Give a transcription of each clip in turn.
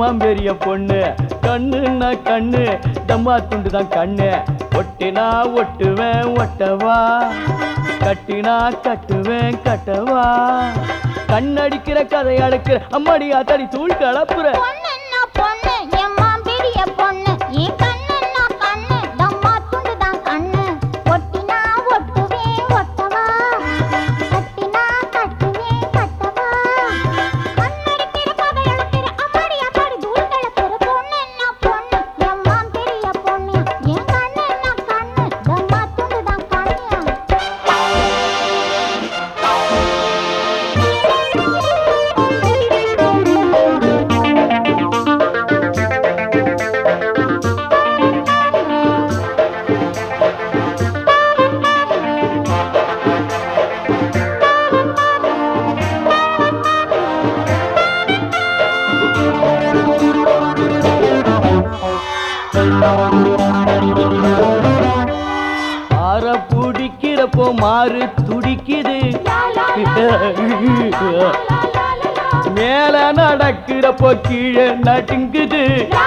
எம்மா பெரிய பொண்ணு கண்ணுன்னா கண்ணு தம்மா துண்டு தான் கண்ணு ஒட்டினா ஒட்டுவேன் ஒட்டவா கட்டினா கட்டுவேன் கட்டவா கண்ணடிக்கிற கதை அழைக்கிற அம்மாடி ஆத்தாடி தூள் கலப்புற பொண்ணுன்னா பொண்ணு எம்மா பெரிய பொண்ணு என் கண்ணுன்னா கண்ணு தம்மா துண்டு தான் கண்ணு ஒட்டினா ஒட்டுவே ஒட்டவா கட்டினா கட்டுவே கட்டவா கண்ணடிக்கிற கதை எழுக்கிற அம்மாடி அப்பாடி தூள் கிளப்புற பொண்ணுன்னா பொண்ணு எம்மா பெரிய பொண்ணு என் கண்ணுன்னா கண்ணு தம்மா துண்டு தான் கண்ணு ஆற பிடிக்கிறப்போ மாறு துடிக்குது மேல நடக்கிறப்போ கீழே நடுங்குது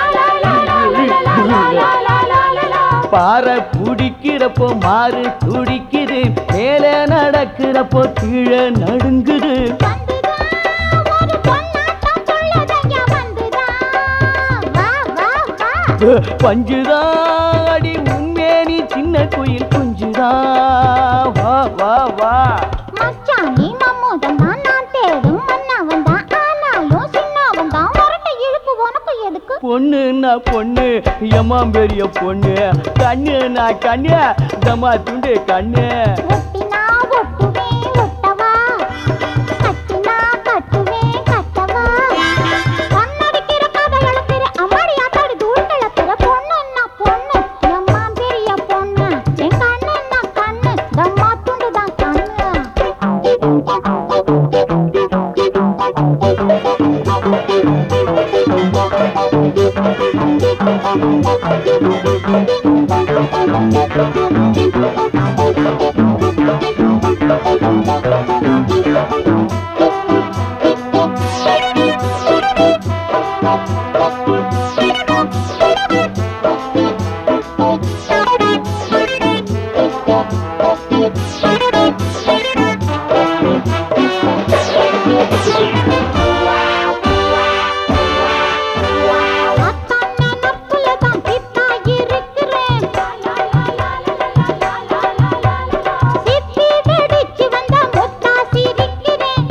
பாறை பிடிக்கிறப்போ மாறு துடிக்குது மேல நடக்கிறப்போ கீழே நடுங்குது ஒரு பொன்னாட்டம் துள்ளதையா வந்துதான் வா வா வா பஞ்சுதான் அடி உண்மேனி சின்ன குயில் குஞ்சுதான் வா வா வா மச்சான் நீ மம்மூதன் தான் நான் தேடும் மன்னவன் தான் ஆனாலும் சின்னவன் தான் முரட்டை இழுப்பு உனக்கு எதுக்கு பொண்ணுன்னா பொண்ணு எம்மா பெரிய பொண்ணு கண்ணுனா கண்ணு தம்மா துண்டு கண்ணு ஒட்டினா ஒட்டுவே ஒட்டவா கட்டினா கட்டுவே கட்டவா கண்ணடிக்கிற கதை எழுக்கிற அம்மாடி ஆத்தாடி தூள் கிளப்புற பொண்ணுன்னா பொண்ணு எம்மா பெரிய பொண்ணு என் கண்ணுன்னா கண்ணு தம்மா துண்டு தான் கண்ணு அத்தான் நினப்புல தான் பித்தா இருக்கிறேன் சிப்பி வெடிச்சு வந்த முத்தா சிரிக்கிறேன்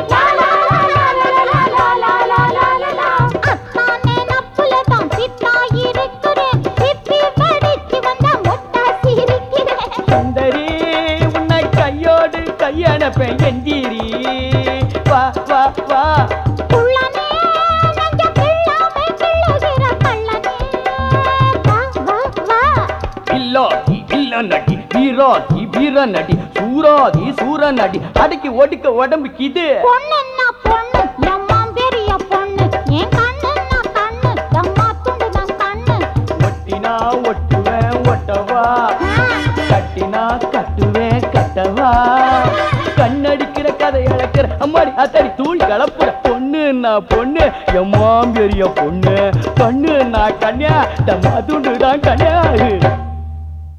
அத்தான் நினப்புல தான் பித்தா இருக்கிறேன் சிப்பி வெடிச்சு வந்த முத்தா சிரிக்கிறேன் சுந்தரி உன்னை கையோடு கையனுப்பேன் எந்திரி வா வா வா குள்ளனே நெஞ்ச கிள்ளாமை கிள்ளுகிற கள்ளனே வா வா வா இல்லாதி இல்ல நடி வீராதி வீர நடி சூராதி சூர நடி அடக்கி ஒடுக்க உடம்புக்கு இது பொண்ணுன்னா பொண்ணு எம்மா பெரிய பொண்ணு என் கண்ணுன்னா கண்ணு எம்மா துண்டு தான் கண்ணு ஒட்டினா ஒட்டுவேன் ஒட்டவா கட்டினா கட்டுவேன் கட்டவா கண்ணடிக்கிற கதை இழக்கிற அம்மாடி அத்தடி தூள் கலப்புற பொண்ணு நான் பொண்ணு எம்மாம் பெரிய பொண்ணு கண்ணு நான் கண்ணியா தம்மா துண்டு தான் கண்ணியா